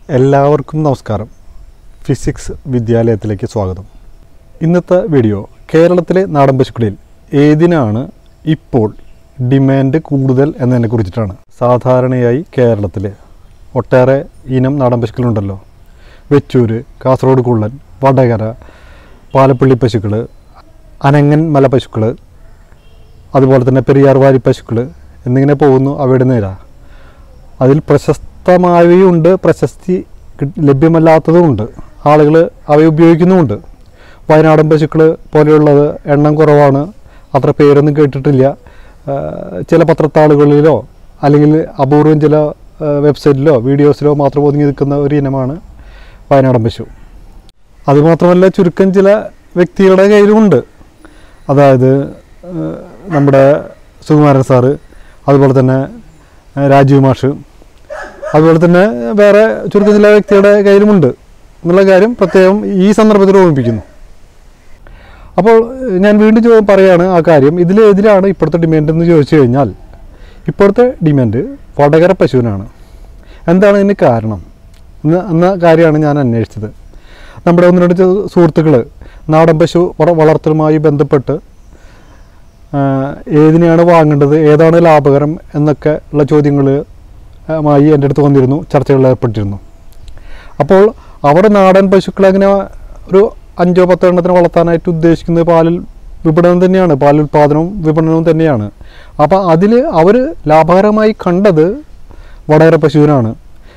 എല്ലാവർക്കും നമസ്കാരം ഫിസിക്സ് വിദ്യാലയത്തിലേക്ക് സ്വാഗതം ഇന്നത്തെ വീഡിയോ കേരളത്തിലെ നാടൻ പശുക്കളിൽ ഏതിനാണ് ഇപ്പോൾ ഡിമാൻഡ് കൂടുതൽ എന്നതിനെ കുറിച്ചിട്ടാണ് സാധാരണയായി കേരളത്തിൽ ഒട്ടേറെ ഇനം നാടൻ പശുക്കളുണ്ടല്ലോ വെച്ചൂര് കാസർഗോഡ് കുള്ളൻ വടകര പാലപ്പള്ളി പശുക്കൾ അനങ്ങൻ മല പശുക്കൾ അതുപോലെ തന്നെ പെരിയാർ വാരി പശുക്കൾ എന്നിങ്ങനെ പോകുന്നു അവയുടെ നേര അതിൽ പ്രശസ്തമായവയുണ്ട് പ്രശസ്തി കി- ലഭ്യമല്ലാത്തതുമുണ്ട് ആളുകൾ അവയെ ഉപയോഗിക്കുന്നുമുണ്ട് വയനാടൻ പശുക്കൾ പോലെയുള്ളത് എണ്ണം കുറവാണ് അത്ര പേരൊന്നും കേട്ടിട്ടില്ല ആ, ചില പത്രത്താളുകളിലോ അല്ലെങ്കിൽ അപൂർവം ചില ആ, വെബ്സൈറ്റിലോ വീഡിയോസിലോ മാത്രം ഒതുങ്ങി നിൽക്കുന്ന ഒരു ഇനമാണ് വയനാടൻ പശു അതുമാത്രമല്ല ചുരുക്കം ചില വ്യക്തികളുടെ കയ്യിലുമുണ്ട് അതായത് ആ, നമ്മുടെ സുകുമാരൻ സാറ് അതുപോലെ തന്നെ ആ, രാജീവ് മാഷ് അതുപോലെ തന്നെ വേറെ ചുരുക്കം ചില വ്യക്തിയുടെ കയ്യിലുമുണ്ട് എന്നുള്ള കാര്യം പ്രത്യേകം ഈ സന്ദർഭത്തിൽ ഓർമ്മിപ്പിക്കുന്നു അപ്പോൾ ഏഹ്, ഞാൻ വീണ്ടും ചോ പറയാണ് ആ കാര്യം ഇതിൽ എതിരാണ് ഇപ്പോഴത്തെ ഡിമാൻഡ് എന്ന് ചോദിച്ചു കഴിഞ്ഞാൽ ഇപ്പോഴത്തെ ഡിമാൻഡ് വടകര പശുവിനാണ് എന്താണ് ഇതിന് കാരണം എന്ന എന്ന കാര്യമാണ് ഞാൻ അന്വേഷിച്ചത് നമ്മുടെ ഒന്ന് രണ്ട് സുഹൃത്തുക്കൾ നാടൻ പശു വള- വളർത്തലുമായി ബന്ധപ്പെട്ട് ആ, ഏതിനെയാണ് വാങ്ങേണ്ടത് ഏതാണ് ലാഭകരം എന്നൊക്കെ ഉള്ള ചോദ്യങ്ങൾ മായി എൻ്റെ അടുത്ത് വന്നിരുന്നു ചർച്ചകളിൽ ഏർപ്പെട്ടിരുന്നു അപ്പോൾ അവർ നാടൻ പശുക്കളെ അങ്ങനെ ഒരു അഞ്ചോ പത്തോ എണ്ണത്തിന് വളർത്താനായിട്ട് ഉദ്ദേശിക്കുന്നത് പാലിൽ വിപണനം തന്നെയാണ് പാൽ ഉൽപ്പാദനവും വിപണനവും തന്നെയാണ് അപ്പോൾ അതിൽ അവർ ലാഭകരമായി കണ്ടത് വടകര പശുവിനാണ്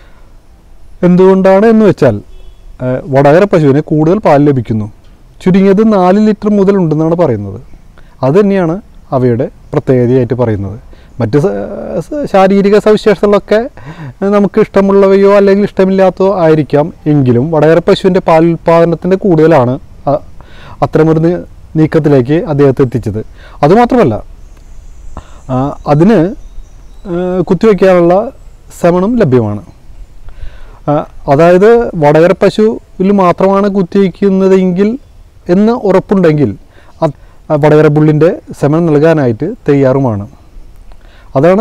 എന്തുകൊണ്ടാണ് എന്ന് വെച്ചാൽ ഏഹ്, വടകര പശുവിന് കൂടുതൽ പാൽ ലഭിക്കുന്നു ചുരുങ്ങിയത് നാല് ലിറ്റർ മുതൽ ഉണ്ടെന്നാണ് പറയുന്നത് അത് തന്നെയാണ് അവയുടെ പ്രത്യേകതയായിട്ട് പറയുന്നത് മറ്റ് സ- സ- ശാരീരിക സവിശേഷതകളൊക്കെ ഏഹ്, നമുക്ക് ഇഷ്ടമുള്ളവയോ അല്ലെങ്കിൽ ഇഷ്ടമില്ലാത്തതോ ആയിരിക്കാം എങ്കിലും വടകര പശുവിൻ്റെ പാൽ ഉൽപ്പാദനത്തിൻ്റെ കൂടുതലാണ് അ- അത്തരമൊരു നീ- നീക്കത്തിലേക്ക് അദ്ദേഹത്തെ എത്തിച്ചത് അതുമാത്രമല്ല ആ, അതിന് ഏഹ്, കുത്തിവെക്കാനുള്ള സമണം ലഭ്യമാണ് ആ, അതായത് വടകര പശുവിൽ മാത്രമാണ് കുത്തിവയ്ക്കുന്നതെങ്കിൽ എന്ന് ഉറപ്പുണ്ടെങ്കിൽ അത് ആ വടകര ബുള്ളിൻ്റെ സെമൻ നൽകാനായിട്ട് തയ്യാറുമാണ് അതാണ്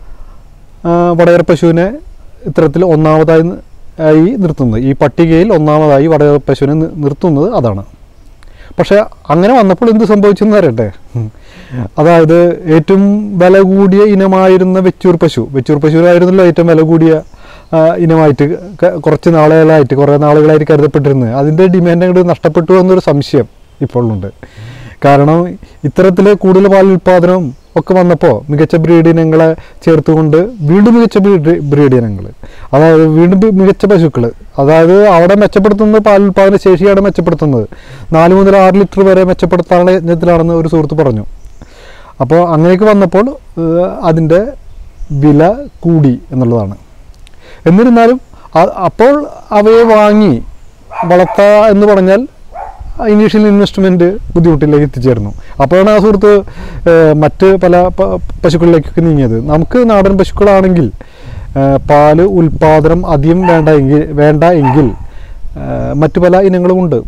ആ, വടകര പശുവിനെ ഇത്തരത്തിൽ ഒന്നാമതായി നി- ആയി നിർത്തുന്നത് ഈ പട്ടികയിൽ ഒന്നാമതായി വടകര പശുവിനെ നി- നിർത്തുന്നത് അതാണ് പക്ഷേ അങ്ങനെ വന്നപ്പോൾ എന്ത് സംഭവിച്ചെന്ന് അറിയട്ടെ ഉം. അതായത് ഏറ്റവും വില കൂടിയ ഇനമായിരുന്ന വെച്ചൂർ പശു വെച്ചൂർ പശുവിനായിരുന്നല്ലോ ഏറ്റവും വില കൂടിയ ആ, ഇനമായിട്ട് ക- കുറച്ച് നാളുകളായിട്ട് കുറേ നാളുകളായിട്ട് കരുതപ്പെട്ടിരുന്നത് അതിൻ്റെ ഡിമാൻഡ് അങ്ങോട്ട് നഷ്ടപ്പെട്ടു എന്നൊരു സംശയം ഇപ്പോഴുണ്ട് കാരണം ഇത്തരത്തിൽ കൂടുതൽ പാൽ ഉൽപ്പാദനം ഒക്കെ വന്നപ്പോൾ മികച്ച ബ്രീഡ് ഇനങ്ങളെ ചേർത്തുകൊണ്ട് വീണ്ടും മികച്ച ബ്രീഡ് ബ്രീഡ് ഇനങ്ങൾ അതായത് വീണ്ടും ബി- മികച്ച പശുക്കൾ അതായത് അവിടെ മെച്ചപ്പെടുത്തുന്നത് പാൽ ഉൽപ്പാദന ശേഷിയാണ് മെച്ചപ്പെടുത്തുന്നത് നാല് മുതൽ ആറ് ലിറ്റർ വരെ മെച്ചപ്പെടുത്താനുള്ള യജ്ഞത്തിലാണെന്ന് ഒരു സുഹൃത്ത് പറഞ്ഞു അപ്പോൾ അങ്ങനെയൊക്കെ വന്നപ്പോൾ ഏഹ്, അതിൻ്റെ വില കൂടി എന്നുള്ളതാണ് എന്നിരുന്നാലും അ- അപ്പോൾ അവയെ വാങ്ങി വളർത്തുക എന്ന് പറഞ്ഞാൽ ഇനീഷ്യൽ ഇൻവെസ്റ്റ്മെൻറ്റ് ബുദ്ധിമുട്ടിലേക്ക് എത്തിച്ചേർന്നു അപ്പോഴാണ് ആ സുഹൃത്ത് ഏഹ്, മറ്റ് പല പ- പശുക്കളിലേക്കൊക്കെ നീങ്ങിയത് നമുക്ക് നാടൻ പശുക്കളാണെങ്കിൽ ഏഹ്, പാല് ഉൽപ്പാദനം അധികം വേണ്ട എങ്കിൽ വേണ്ട എങ്കിൽ ഏഹ്, മറ്റു പല ഇനങ്ങളുമുണ്ട്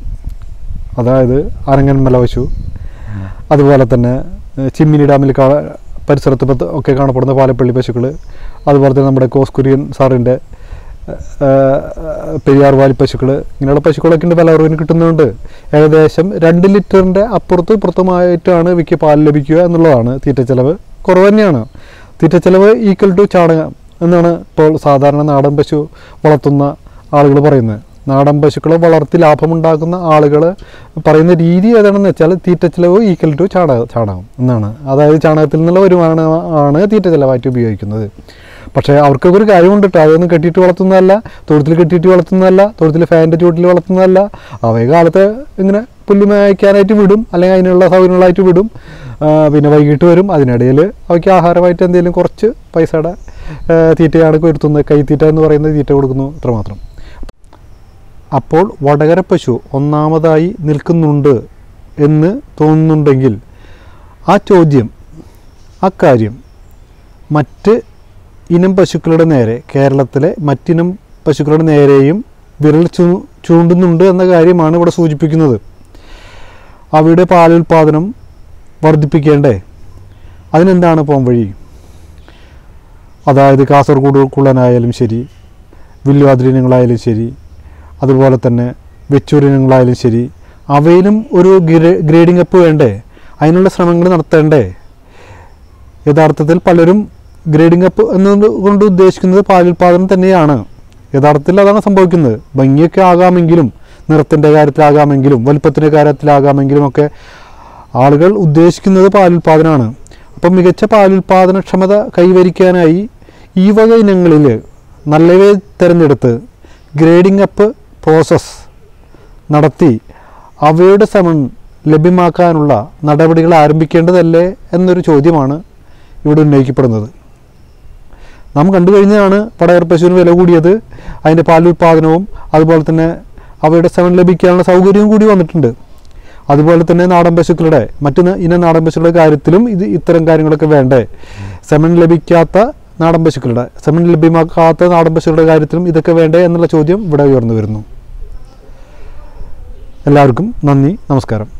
അതായത് അരങ്ങന്മല പശു അതുപോലെ തന്നെ ഏഹ്, ചിമ്മിനി ഡാമിൽ കാ പരിസരത്ത് പത്ത് ഒക്കെ കാണപ്പെടുന്ന പാലപ്പള്ളി പശുക്കൾ അതുപോലെ തന്നെ നമ്മുടെ കോസ്കുര്യൻ സാറിൻ്റെ പെരിയാർ വാലി പശുക്കൾ ഇങ്ങനെയുള്ള പശുക്കളൊക്കെ ഉണ്ട് വില കുറവിന് കിട്ടുന്നുണ്ട് ഏകദേശം രണ്ട് ലിറ്ററിൻ്റെ അപ്പുറത്തും ഇപ്പുറത്തുമായിട്ടാണ് ഇവയ്ക്ക് പാൽ ലഭിക്കുക എന്നുള്ളതാണ് തീറ്റ ചെലവ് കുറവ് തന്നെയാണ് തീറ്റ ചെലവ് ഈക്വൽ ടു ചാണകം എന്നാണ് ഇപ്പോൾ സാധാരണ നാടൻ പശു വളർത്തുന്ന ആളുകൾ പറയുന്നത് നാടൻ പശുക്കളെ വളർത്തി ലാഭമുണ്ടാക്കുന്ന ആളുകൾ പറയുന്ന രീതി ഏതാണെന്ന് വെച്ചാൽ തീറ്റ ചെലവ് ഈക്വൽ ടു ചാണക ചാണകം എന്നാണ് അതായത് ചാണകത്തിൽ നിന്നുള്ള വരുമാനമാണ് തീറ്റ ചെലവായിട്ട് ഉപയോഗിക്കുന്നത് പക്ഷേ അവർക്കൊക്കെ ഒരു കാര്യമുണ്ട് കേട്ടോ അതൊന്നും കെട്ടിയിട്ട് വളർത്തുന്നതല്ല തൊഴുത്തിൽ കെട്ടിയിട്ട് വളർത്തുന്നതല്ല തൊഴുത്തിൽ ഫാനിൻ്റെ ചുവട്ടിൽ വളർത്തുന്നതല്ല അവയെ കാലത്ത് ഇങ്ങനെ പുല്ല് മേയ്ക്കാനായിട്ട് വിടും അല്ലെങ്കിൽ അതിനുള്ള സൗകര്യങ്ങളായിട്ട് വിടും ആ, പിന്നെ വൈകിട്ട് വരും അതിനിടയിൽ അവയ്ക്ക് ആഹാരമായിട്ട് എന്തെങ്കിലും കുറച്ച് പൈസയുടെ ആ, തീറ്റയാണ് വരുത്തുന്നത് കൈത്തീറ്റ എന്ന് പറയുന്ന തീറ്റ കൊടുക്കുന്നു അത്രമാത്രം അപ്പോൾ വടകര പശു ഒന്നാമതായി നിൽക്കുന്നുണ്ട് എന്ന് തോന്നുന്നുണ്ടെങ്കിൽ ആ ചോദ്യം ആ കാര്യം മറ്റ് ഇനം പശുക്കളുടെ നേരെ കേരളത്തിലെ മറ്റിനം പശുക്കളുടെ നേരെയും വിരൽ ചൂ ചൂണ്ടുന്നുണ്ട് എന്ന കാര്യമാണ് ഇവിടെ സൂചിപ്പിക്കുന്നത് അവയുടെ പാലുൽപാദനം വർദ്ധിപ്പിക്കേണ്ടേ അതിനെന്താണ് പോം വഴി അതായത് കാസർഗോഡ് കുള്ളനായാലും ശരി വില്ലുവാതിരിനങ്ങളായാലും ശരി അതുപോലെ തന്നെ വെച്ചൂരിനങ്ങളായാലും ശരി അവയിലും ഒരു ഗ്രേ- ഗ്രേഡിംഗ് അപ്പ് വേണ്ടേ അതിനുള്ള ശ്രമങ്ങൾ നടത്തേണ്ടേ യഥാർത്ഥത്തിൽ പലരും ഗ്രേഡിംഗ് അപ്പ് എന്നതുകൊണ്ട് ഉദ്ദേശിക്കുന്നത് പാലുൽപാദനം തന്നെയാണ് യഥാർത്ഥത്തിൽ അതാണ് സംഭവിക്കുന്നത് ഭംഗിയൊക്കെ ആകാമെങ്കിലും നിറത്തിൻ്റെ കാര്യത്തിലാകാമെങ്കിലും വലുപ്പത്തിൻ്റെ കാര്യത്തിലാകാമെങ്കിലും ഒക്കെ ആളുകൾ ഉദ്ദേശിക്കുന്നത് പാലുൽപാദനമാണ് അപ്പം മികച്ച പാലുൽപാദനക്ഷമത കൈവരിക്കാനായി ഈ വക ഇനങ്ങളിൽ നല്ലവയെ തിരഞ്ഞെടുത്ത് ഗ്രേഡിംഗ് അപ്പ് പ്രോസസ്സ് നടത്തി അവയുടെ സമം ലഭ്യമാക്കാനുള്ള നടപടികൾ ആരംഭിക്കേണ്ടതല്ലേ എന്നൊരു ചോദ്യമാണ് ഇവിടെ ഉന്നയിക്കപ്പെടുന്നത് നാം കണ്ടു കഴിഞ്ഞാണ് പടയർ പശുവിന് വില കൂടിയത് അതിൻ്റെ പാലുൽപാദനവും അതുപോലെ തന്നെ അവയുടെ സെവൻ ലഭിക്കാനുള്ള സൗകര്യവും കൂടി വന്നിട്ടുണ്ട് അതുപോലെ തന്നെ നാടൻ പശുക്കളുടെ മറ്റു ന- ഇനം നാടൻ പശുക്കളുടെ കാര്യത്തിലും ഇത് ഇത്തരം കാര്യങ്ങളൊക്കെ വേണ്ടേ സെമൻ ലഭിക്കാത്ത നാടൻ പശുക്കളുടെ സെമൻ ലഭ്യമാക്കാത്ത നാടൻ പശുക്കളുടെ കാര്യത്തിലും ഇതൊക്കെ വേണ്ടേ എന്നുള്ള ചോദ്യം ഇവിടെ ഉയർന്നു വരുന്നു എല്ലാവർക്കും നന്ദി നമസ്കാരം